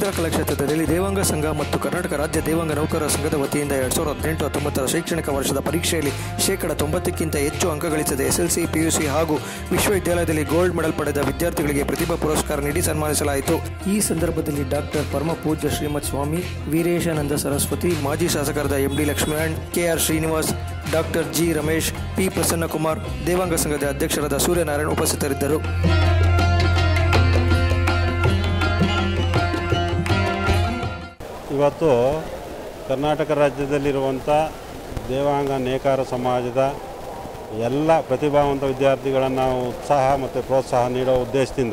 ವಿದ್ಯಾ ಕಲಾಕ್ಷೇತ್ರದಲ್ಲಿ ದೇವಾಂಗ ಸಂಘ ಮತ್ತು ಕರ್ನಾಟಕ ರಾಜ್ಯ ದೇವಾಂಗ ನೌಕರರ ಸಂಘದ ವತಿಯಿಂದ ಎರಡ್ ಸಾವಿರದ ಹದಿನೆಂಟು ಹತ್ತೊಂಬತ್ತರ ಶೈಕ್ಷಣಿಕ ವರ್ಷದ ಪರೀಕ್ಷೆಯಲ್ಲಿ ಶೇಕಡ ತೊಂಬತ್ತಕ್ಕಿಂತ ಹೆಚ್ಚು ಅಂಕ ಗಳಿಸಿದ ಎಸ್ಎಲ್ಸಿ ಪಿಯುಸಿ ಹಾಗೂ ವಿಶ್ವವಿದ್ಯಾಲಯದಲ್ಲಿ ಗೋಲ್ಡ್ ಮೆಡಲ್ ಪಡೆದ ವಿದ್ಯಾರ್ಥಿಗಳಿಗೆ ಪ್ರತಿಭಾ ಪುರಸ್ಕಾರ ನೀಡಿ ಸನ್ಮಾನಿಸಲಾಯಿತು ಈ ಸಂದರ್ಭದಲ್ಲಿ ಡಾಕ್ಟರ್ ಪರಮ ಪೂಜ್ಯ ಶ್ರೀಮತ್ ಸ್ವಾಮಿ ವೀರೇಶಾನಂದ ಸರಸ್ವತಿ ಮಾಜಿ ಶಾಸಕರಾದ M D Lakshman K R Srinivas doctor G Ramesh P Prasannakumar Devanga ಸಂಘದ ಅಧ್ಯಕ್ಷರಾದ ಸೂರ್ಯನಾರಾಯಣ್ ಉಪಸ್ಥಿತರಿದ್ದರು ಇವತ್ತು ಕರ್ನಾಟಕ ರಾಜ್ಯದಲ್ಲಿರುವಂಥ ದೇವಾಂಗ ನೇಕಾರ ಸಮಾಜದ ಎಲ್ಲ ಪ್ರತಿಭಾವಂತ ವಿದ್ಯಾರ್ಥಿಗಳನ್ನು ಉತ್ಸಾಹ ಮತ್ತು ಪ್ರೋತ್ಸಾಹ ನೀಡೋ ಉದ್ದೇಶದಿಂದ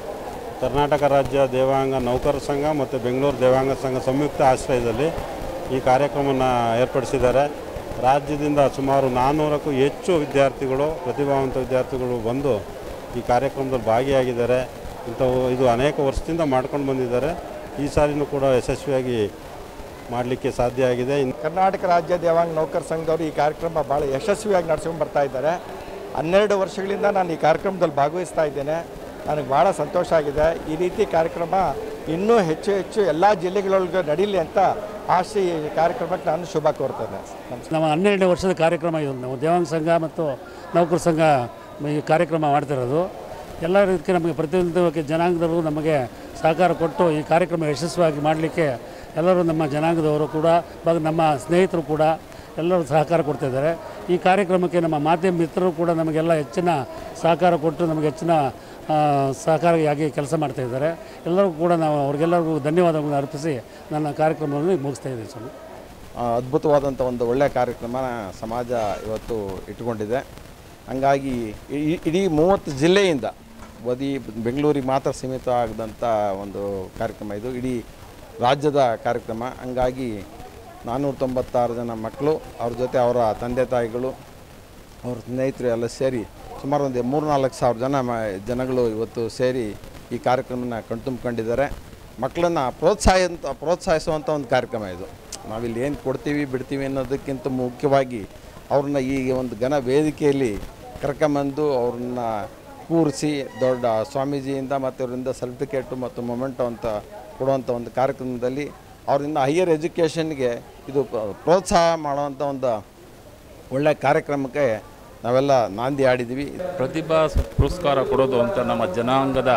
ಕರ್ನಾಟಕ ರಾಜ್ಯ ದೇವಾಂಗ ನೌಕರ ಸಂಘ ಮತ್ತು ಬೆಂಗಳೂರು ದೇವಾಂಗ ಸಂಘ ಸಂಯುಕ್ತ ಆಶ್ರಯದಲ್ಲಿ ಈ ಕಾರ್ಯಕ್ರಮವನ್ನು ಏರ್ಪಡಿಸಿದ್ದಾರೆ ರಾಜ್ಯದಿಂದ ಸುಮಾರು ನಾನ್ನೂರಕ್ಕೂ ಹೆಚ್ಚು ವಿದ್ಯಾರ್ಥಿಗಳು ಪ್ರತಿಭಾವಂತ ವಿದ್ಯಾರ್ಥಿಗಳು ಬಂದು ಈ ಕಾರ್ಯಕ್ರಮದಲ್ಲಿ ಭಾಗಿಯಾಗಿದ್ದಾರೆ ಇಂಥವು ಇದು ಅನೇಕ ವರ್ಷದಿಂದ ಮಾಡ್ಕೊಂಡು ಬಂದಿದ್ದಾರೆ ಈ ಸಾರಿನೂ ಕೂಡ ಯಶಸ್ವಿಯಾಗಿ ಮಾಡಲಿಕ್ಕೆ ಸಾಧ್ಯ ಆಗಿದೆ ಇನ್ನು ಕರ್ನಾಟಕ ರಾಜ್ಯ ದೇವಾಂಗ ನೌಕರ ಸಂಘದವರು ಈ ಕಾರ್ಯಕ್ರಮ ಭಾಳ ಯಶಸ್ವಿಯಾಗಿ ನಡೆಸ್ಕೊಂಡು ಬರ್ತಾ ಇದ್ದಾರೆ ಹನ್ನೆರಡು ವರ್ಷಗಳಿಂದ ನಾನು ಈ ಕಾರ್ಯಕ್ರಮದಲ್ಲಿ ಭಾಗವಹಿಸ್ತಾ ಇದ್ದೇನೆ ನನಗೆ ಭಾಳ ಸಂತೋಷ ಆಗಿದೆ ಈ ರೀತಿ ಕಾರ್ಯಕ್ರಮ ಇನ್ನೂ ಹೆಚ್ಚು ಹೆಚ್ಚು ಎಲ್ಲ ಜಿಲ್ಲೆಗಳೊಳಗೆ ನಡೀಲಿ ಅಂತ ಆಶೆ ಈ ಕಾರ್ಯಕ್ರಮಕ್ಕೆ ನಾನು ಶುಭ ಕೋರ್ತೇನೆ ನಮಸ್ಕಾರ ನಮ್ಮ ಹನ್ನೆರಡನೇ ವರ್ಷದ ಕಾರ್ಯಕ್ರಮ ಇದು ನಾವು ದೇವಾಂಗ ಸಂಘ ಮತ್ತು ನೌಕರ ಸಂಘ ಈ ಕಾರ್ಯಕ್ರಮ ಮಾಡ್ತಿರೋದು ಎಲ್ಲ ರೀತಿ ನಮಗೆ ಪ್ರತಿಯೊಂದು ಜನಾಂಗದವರು ನಮಗೆ ಸಹಕಾರ ಕೊಟ್ಟು ಈ ಕಾರ್ಯಕ್ರಮ ಯಶಸ್ವಿಯಾಗಿ ಮಾಡಲಿಕ್ಕೆ ಎಲ್ಲರೂ ನಮ್ಮ ಜನಾಂಗದವರು ಕೂಡ ಹಾಗೂ ನಮ್ಮ ಸ್ನೇಹಿತರು ಕೂಡ ಎಲ್ಲರೂ ಸಹಕಾರ ಕೊಡ್ತಿದ್ದಾರೆ ಈ ಕಾರ್ಯಕ್ರಮಕ್ಕೆ ನಮ್ಮ ಮಾಧ್ಯಮ ಮಿತ್ರರು ಕೂಡ ನಮಗೆಲ್ಲ ಹೆಚ್ಚಿನ ಸಹಕಾರ ಕೊಟ್ಟು ನಮಗೆ ಹೆಚ್ಚಿನ ಆ, ಸಹಕಾರಿಯಾಗಿ ಕೆಲಸ ಮಾಡ್ತಾ ಇದ್ದಾರೆ ಎಲ್ಲರಿಗೂ ಕೂಡ ನಾವು ಅವ್ರಿಗೆಲ್ಲರಿಗೂ ಧನ್ಯವಾದಗಳನ್ನು ಅರ್ಪಿಸಿ ನನ್ನ ಕಾರ್ಯಕ್ರಮವನ್ನು ಮುಗಿಸ್ತಾ ಇದ್ದೀನಿ ಸ್ವಾಮಿ ಆ, ಅದ್ಭುತವಾದಂಥ ಒಂದು ಒಳ್ಳೆಯ ಕಾರ್ಯಕ್ರಮ ಸಮಾಜ ಇವತ್ತು ಇಟ್ಕೊಂಡಿದೆ ಹಂಗಾಗಿ ಇ- ಇಡೀ ಮೂವತ್ತು ಜಿಲ್ಲೆಯಿಂದ ಬರೀ ಬೆಂಗಳೂರಿಗೆ ಮಾತ್ರ ಸೀಮಿತ ಆಗದಂಥ ಒಂದು ಕಾರ್ಯಕ್ರಮ ಇದು ಇಡೀ ರಾಜ್ಯದ ಕಾರ್ಯಕ್ರಮ ಹಂಗಾಗಿ ನಾನ್ನೂರ ತೊಂಬತ್ತಾರು ಜನ ಮಕ್ಕಳು ಅವ್ರ ಜೊತೆ ಅವರ ತಂದೆ ತಾಯಿಗಳು ಅವ್ರ ಸ್ನೇಹಿತರು ಎಲ್ಲ ಸೇರಿ ಸುಮಾರು ಒಂದು ಮೂರು ನಾಲ್ಕು ಸಾವಿರ ಜನ ಮ ಜನಗಳು ಇವತ್ತು ಸೇರಿ ಈ ಕಾರ್ಯಕ್ರಮನ ಕಣ್ತುಂಬ್ಕೊಂಡಿದ್ದಾರೆ ಮಕ್ಕಳನ್ನು ಪ್ರೋತ್ಸಾಹ ಪ್ರೋತ್ಸಾಹಿಸುವಂಥ ಒಂದು ಕಾರ್ಯಕ್ರಮ ಇದು ನಾವಿಲ್ಲಿ ಏನು ಕೊಡ್ತೀವಿ ಬಿಡ್ತೀವಿ ಅನ್ನೋದಕ್ಕಿಂತ ಮುಖ್ಯವಾಗಿ ಅವ್ರನ್ನ ಈ ಒಂದು ಘನ ವೇದಿಕೆಯಲ್ಲಿ ಕರ್ಕೊಂಬಂದು ಅವ್ರನ್ನ ಕೂರಿಸಿ ದೊಡ್ಡ ಸ್ವಾಮೀಜಿಯಿಂದ ಮತ್ತು ಅವರಿಂದ ಸರ್ಟಿಫಿಕೇಟು ಮತ್ತು ಮೊಮೆಂಟು ಅಂತ ಕೊಡುವಂಥ ಒಂದು ಕಾರ್ಯಕ್ರಮದಲ್ಲಿ ಅವರಿಂದ ಹೈಯರ್ ಎಜುಕೇಷನ್ಗೆ ಇದು ಪ್ರ- ಪ್ರೋತ್ಸಾಹ ಮಾಡುವಂಥ ಒಂದು ಒಳ್ಳೆಯ ಕಾರ್ಯಕ್ರಮಕ್ಕೆ ನಾವೆಲ್ಲ ನಾಂದಿ ಆಡಿದ್ದೀವಿ ಪ್ರತಿಭಾ ಪುರಸ್ಕಾರ ಕೊಡೋದು ಅಂತ ನಮ್ಮ ಜನಾಂಗದ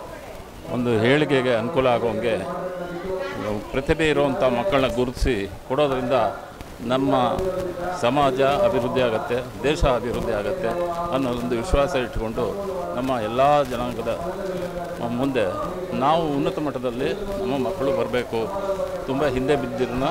ಒಂದು ಹೇಳಿಕೆಗೆ ಅನುಕೂಲ ಆಗೋಂಗೆ ಪ್ರತಿಭೆ ಇರುವಂಥ ಮಕ್ಕಳನ್ನ ಗುರುತಿಸಿ ಕೊಡೋದ್ರಿಂದ ನಮ್ಮ ಸಮಾಜ ಅಭಿವೃದ್ಧಿ ಆಗುತ್ತೆ ದೇಶ ಅಭಿವೃದ್ಧಿ ಆಗುತ್ತೆ ಅನ್ನೋ ಒಂದು ವಿಶ್ವಾಸ ಇಟ್ಕೊಂಡು ನಮ್ಮ ಎಲ್ಲ ಜನಾಂಗದ ಮುಂದೆ ನಾವು ಉನ್ನತ ಮಟ್ಟದಲ್ಲಿ ನಮ್ಮ ಮಕ್ಕಳು ಬರಬೇಕು ತುಂಬ ಹಿಂದೆ ಬಿದ್ದಿರೋನ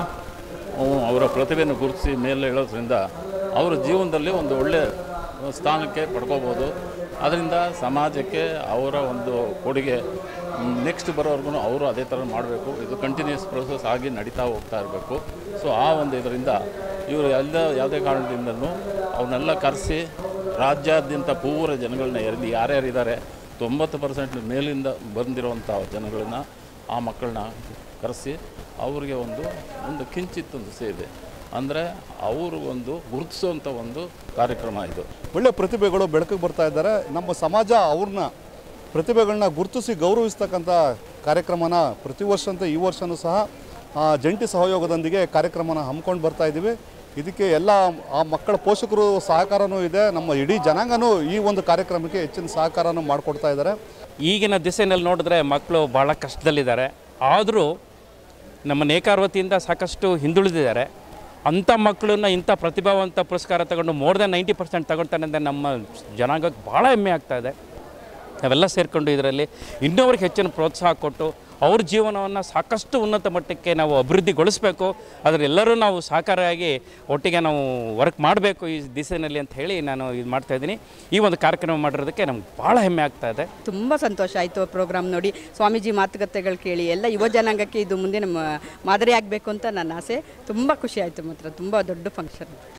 ಅವರ ಪ್ರತಿಭೆಯನ್ನು ಗುರುತಿಸಿ ಮೇಲೆ ಹೇಳೋದ್ರಿಂದ ಅವರ ಜೀವನದಲ್ಲಿ ಒಂದು ಒಳ್ಳೆಯ ಸ್ಥಾನಕ್ಕೆ ಪಡ್ಕೋಬೋದು ಅದರಿಂದ ಸಮಾಜಕ್ಕೆ ಅವರ ಒಂದು ಕೊಡುಗೆ ನೆಕ್ಸ್ಟ್ ಬರೋವರೆಗೂ ಅವರು ಅದೇ ಥರ ಮಾಡಬೇಕು ಇದು ಕಂಟಿನ್ಯೂಸ್ ಪ್ರೊಸೆಸ್ ಆಗಿ ನಡೀತಾ ಹೋಗ್ತಾ ಇರಬೇಕು ಸೊ ಆ ಒಂದು ಇದರಿಂದ ಇವರು ಎಲ್ಲ ಯಾವುದೇ ಕಾರಣದಿಂದಲೂ ಅವನ್ನೆಲ್ಲ ಕರೆಸಿ ರಾಜ್ಯಾದ್ಯಂತ ಪೂರ ಜನಗಳನ್ನ ಎಲ್ಲಿ ಯಾರ್ಯಾರಿದ್ದಾರೆ ತೊಂಬತ್ತು ಪರ್ಸೆಂಟ್ ಮೇಲಿಂದ ಬಂದಿರುವಂಥ ಜನಗಳನ್ನ ಆ ಮಕ್ಕಳನ್ನ ಕರೆಸಿ ಅವರಿಗೆ ಒಂದು ಒಂದು ಕಿಂಚಿತ್ ಒಂದು ಸೇವೆ ಅಂದರೆ ಅವರು ಒಂದು ಗುರುತಿಸುವಂಥ ಒಂದು ಕಾರ್ಯಕ್ರಮ ಇದು ಒಳ್ಳೆ ಪ್ರತಿಭೆಗಳು ಬೆಳಕಿಗೆ ಬರ್ತಾ ಇದ್ದಾರೆ ನಮ್ಮ ಸಮಾಜ ಅವ್ರನ್ನ ಪ್ರತಿಭೆಗಳನ್ನ ಗುರುತಿಸಿ ಗೌರವಿಸ್ತಕ್ಕಂಥ ಕಾರ್ಯಕ್ರಮನ ಪ್ರತಿ ವರ್ಷಂತೆ ಈ ವರ್ಷವೂ ಸಹ ಆ, ಜಂಟಿ ಸಹಯೋಗದೊಂದಿಗೆ ಕಾರ್ಯಕ್ರಮನ ಹಮ್ಮಿಕೊಂಡು ಬರ್ತಾ ಇದ್ದೀವಿ ಇದಕ್ಕೆ ಎಲ್ಲ ಆ ಮಕ್ಕಳ ಪೋಷಕರು ಸಹಕಾರನೂ ಇದೆ ನಮ್ಮ ಇಡೀ ಜನಾಂಗನೂ ಈ ಒಂದು ಕಾರ್ಯಕ್ರಮಕ್ಕೆ ಹೆಚ್ಚಿನ ಸಹಕಾರನೂ ಮಾಡಿಕೊಡ್ತಾ ಇದ್ದಾರೆ ಈಗಿನ ದಿಸೆಯಲ್ಲಿ ನೋಡಿದ್ರೆ ಮಕ್ಕಳು ಭಾಳ ಕಷ್ಟದಲ್ಲಿದ್ದಾರೆ ಆದರೂ ನಮ್ಮ ನೇಕಾರ ವತಿಯಿಂದ ಸಾಕಷ್ಟು ಹಿಂದುಳಿದಿದ್ದಾರೆ ಅಂಥ ಮಕ್ಕಳನ್ನ ಇಂಥ ಪ್ರತಿಭಾವಂತ ಪುರಸ್ಕಾರ ತಗೊಂಡು ಮೋರ್ ದೆನ್ ನೈಂಟಿ ಪರ್ಸೆಂಟ್ ತಗೊಳ್ತಾನೆ ಅಂದರೆ ನಮ್ಮ ಜನಾಂಗಕ್ಕೆ ಭಾಳ ಹೆಮ್ಮೆ ಆಗ್ತಾ ಇದೆ ನಾವೆಲ್ಲ ಸೇರಿಕೊಂಡು ಇದರಲ್ಲಿ ಇನ್ನೂ ಅವ್ರಿಗೆ ಹೆಚ್ಚಿನ ಪ್ರೋತ್ಸಾಹ ಕೊಟ್ಟು ಅವ್ರ ಜೀವನವನ್ನು ಸಾಕಷ್ಟು ಉನ್ನತ ಮಟ್ಟಕ್ಕೆ ನಾವು ಅಭಿವೃದ್ಧಿಗೊಳಿಸಬೇಕು ಅದರೆಲ್ಲರೂ ನಾವು ಸಹಕಾರಿಯಾಗಿ ಒಟ್ಟಿಗೆ ನಾವು ವರ್ಕ್ ಮಾಡಬೇಕು ಈ ದಿಸೆಯಲ್ಲಿ ಅಂತ ಹೇಳಿ ನಾನು ಇದು ಮಾಡ್ತಾ ಇದ್ದೀನಿ ಈ ಒಂದು ಕಾರ್ಯಕ್ರಮ ಮಾಡಿರೋದಕ್ಕೆ ನಮ್ಗೆ ಭಾಳ ಹೆಮ್ಮೆ ಆಗ್ತಾ ಇದೆ ತುಂಬ ಸಂತೋಷ ಆಯಿತು ಪ್ರೋಗ್ರಾಮ್ ನೋಡಿ ಸ್ವಾಮೀಜಿ ಮಾತುಕತೆಗಳು ಕೇಳಿ ಎಲ್ಲ ಯುವ ಜನಾಂಗಕ್ಕೆ ಇದು ಮುಂದಿನ ಮ- ಮಾದರಿ ಆಗಬೇಕು ಅಂತ ನನ್ನ ಆಸೆ ತುಂಬ ಖುಷಿ ಆಯಿತು ಮಾತ್ರ ತುಂಬ ದೊಡ್ಡ ಫಂಕ್ಷನ್